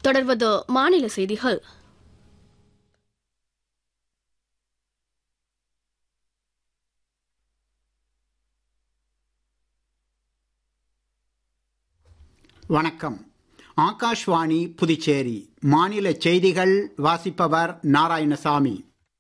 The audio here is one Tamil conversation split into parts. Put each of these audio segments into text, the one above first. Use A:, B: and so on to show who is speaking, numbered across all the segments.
A: தொடர்வது மாநில செய்திகள்
B: வணக்கம் ஆகாஷ்வாணி புதுச்சேரி மாநில செய்திகள் வாசிப்பவர் நாராயணசாமி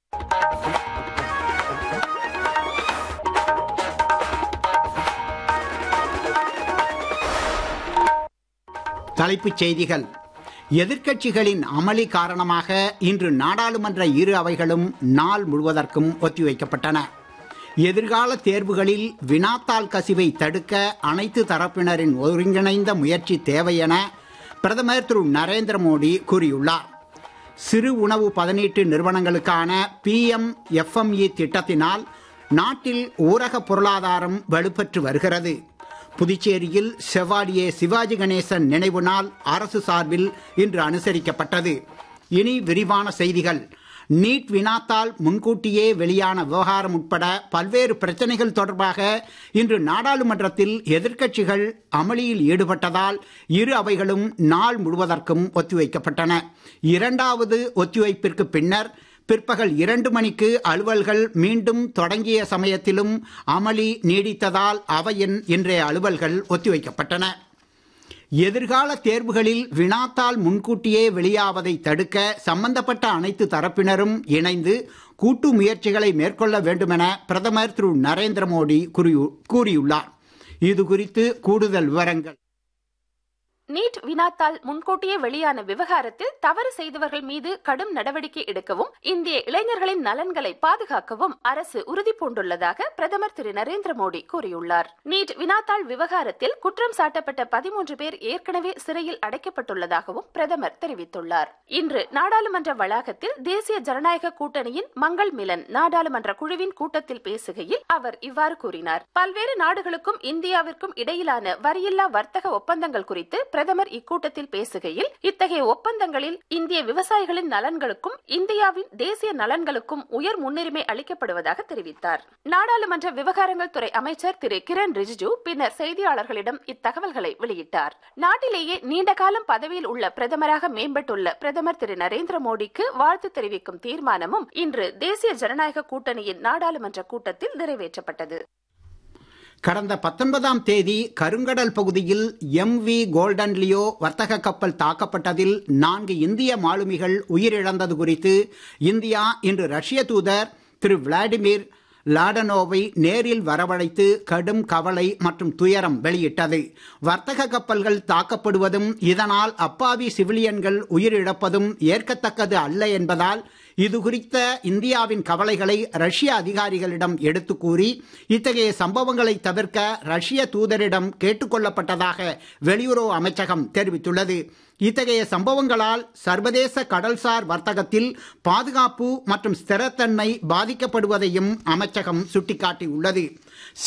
B: தலைப்புச் செய்திகள் எதிர்க்கட்சிகளின் அமளி காரணமாக இன்று நாடாளுமன்ற இரு அவைகளும் நாள் முழுவதற்கும் ஒத்திவைக்கப்பட்டன எதிர்கால தேர்வுகளில் வினாத்தாள் கசிவை தடுக்க அனைத்து தரப்பினரின் ஒருங்கிணைந்த முயற்சி தேவை என பிரதமர் திரு நரேந்திர மோடி கூறியுள்ளார் சிறு உணவு பதனீட்டு நிறுவனங்களுக்கான பிஎம் எஃப்எம்இ திட்டத்தினால் நாட்டில் ஊரக பொருளாதாரம் வலுப்பெற்று வருகிறது புதுச்சேரியில் செவாடியே சிவாஜி கணேசன் நினைவு நாள் அரசு சார்பில் இன்று அனுசரிக்கப்பட்டது இனி விரிவான செய்திகள் நீட் வினாத்தால் முன்கூட்டியே வெளியான விவகாரம் உட்பட பல்வேறு பிரச்சனைகள் தொடர்பாக இன்று நாடாளுமன்றத்தில் எதிர்க்கட்சிகள் அமளியில் ஈடுபட்டதால் இரு அவைகளும் நாள் முழுவதற்கும் ஒத்திவைக்கப்பட்டன இரண்டாவது ஒத்திவைப்பிற்கு பின்னர் பிற்பகல் இரண்டு மணிக்கு அலுவல்கள் மீண்டும் தொடங்கிய சமயத்திலும் அமளி நீடித்ததால் அவையின் இன்றைய அலுவல்கள் ஒத்திவைக்கப்பட்டன எதிர்கால தேர்வுகளில் வினாத்தால் முன்கூட்டியே வெளியாவதை தடுக்க சம்பந்தப்பட்ட அனைத்து தரப்பினரும் இணைந்து கூட்டு முயற்சிகளை மேற்கொள்ள வேண்டுமென பிரதமர் திரு நரேந்திர மோடி கூறியுள்ளார் இது குறித்து கூடுதல் விவரங்கள்
C: நீட் வினாத்தால் முன்கூட்டியே வெளியான விவகாரத்தில் தவறு செய்தவர்கள் மீது கடும் நடவடிக்கை எடுக்கவும் இந்திய இளைஞர்களின் நலன்களை பாதுகாக்கவும் அரசு உறுதி பூண்டுள்ளதாக பிரதமர் திரு நரேந்திர மோடி கூறியுள்ளார் நீட் வினாத்தாள் விவகாரத்தில் குற்றம் சாட்டப்பட்ட பதிமூன்று பேர் ஏற்கனவே சிறையில் அடைக்கப்பட்டுள்ளதாகவும் பிரதமர் தெரிவித்துள்ளார் இன்று நாடாளுமன்ற வளாகத்தில் தேசிய ஜனநாயக கூட்டணியின் மங்கள் மிலன் நாடாளுமன்ற குழுவின் கூட்டத்தில் பேசுகையில் அவர் இவ்வாறு கூறினார் பல்வேறு நாடுகளுக்கும் இந்தியாவிற்கும் இடையிலான வரியில்லா வர்த்தக ஒப்பந்தங்கள் குறித்து பிரதமர் இக்கூட்டத்தில் பேசுகையில் இத்தகைய ஒப்பந்தங்களில் இந்திய விவசாயிகளின் நலன்களுக்கும் இந்தியாவின் தேசிய நலன்களுக்கும் உயர் முன்னுரிமை அளிக்கப்படுவதாக தெரிவித்தார் நாடாளுமன்ற விவகாரங்கள் துறை அமைச்சர் திரு கிரண் ரிஜிஜு பின்னர் செய்தியாளர்களிடம் இத்தகவல்களை வெளியிட்டார் நாட்டிலேயே நீண்ட காலம் பதவியில் உள்ள பிரதமராக மேம்பட்டுள்ள பிரதமர் திரு நரேந்திர மோடிக்கு வாழ்த்து தெரிவிக்கும் தீர்மானமும் இன்று தேசிய ஜனநாயக கூட்டணியின் நாடாளுமன்ற கூட்டத்தில் நிறைவேற்றப்பட்டது
B: கடந்த பத்தொன்பதாம் தேதி கருங்கடல் பகுதியில் எம் வி கோல்டன் லியோ வர்த்தக கப்பல் தாக்கப்பட்டதில் நான்கு இந்திய மாலுமிகள் உயிரிழந்தது குறித்து இந்தியா இன்று ரஷ்ய தூதர் திரு விளாடிமிர் லாடனோவை நேரில் வரவழைத்து கடும் கவலை மற்றும் துயரம் வெளியிட்டது வர்த்தக கப்பல்கள் தாக்கப்படுவதும் இதனால் அப்பாவி சிவிலியன்கள் உயிரிழப்பதும் ஏற்கத்தக்கது அல்ல என்பதால் இது குறித்த இந்தியாவின் கவலைகளை ரஷ்ய அதிகாரிகளிடம் எடுத்து கூறி இத்தகைய சம்பவங்களை தவிர்க்க ரஷ்ய தூதரிடம் கேட்டுக்கொள்ளப்பட்டதாக வெளியுறவு அமைச்சகம் தெரிவித்துள்ளது இத்தகைய சம்பவங்களால் சர்வதேச கடல்சார் வர்த்தகத்தில் பாதுகாப்பு மற்றும் ஸ்திரத்தன்மை பாதிக்கப்படுவதையும் அமைச்சகம் சுட்டிக்காட்டியுள்ளது